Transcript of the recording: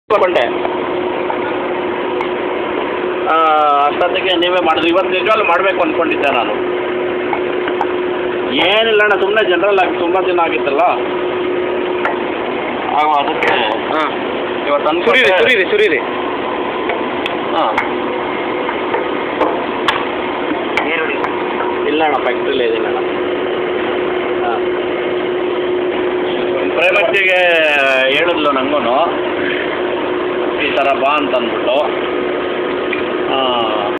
ತಗೊಂಡೆ ಆ, ಅಷ್ಟೊತ್ತಿಗೆ ನೀವೇ ಮಾಡಿದ್ರಿ ಇವತ್ತು ನಿಜವಾಗ್ಲೂ ಮಾಡಬೇಕು ಅಂದ್ಕೊಂಡಿದ್ದೆ ನಾನು ಏನಿಲ್ಲ ಅಣ್ಣ ಸುಮ್ಮನೆ ಜನರಲ್ ಆಗಿ ತುಂಬ ದಿನ ಆಗಿತ್ತಲ್ಲ ಆಗ ಅದಕ್ಕೆ ಹಾಂ ಇವತ್ತು ಸುರೀರಿ ಅನ್ಕೊಂಡೆ ಸುರೀರಿ ಸುರೀರಿ ಹಾಂ ಇಲ್ಲ ಅಣ್ಣ ಫ್ಯಾಕ್ಟ್ರಿಲೇ ಇದ್ದೀನಿ ಅಣ್ಣ ಹಾಂ ಪ್ರೈವೇಟಿಗೆ ಹೇಳಿದ್ಲು ನನಗೂ ಈ ಥರ ಬಾ ಅಂತ ಅಂದ್ಬಿಟ್ಟು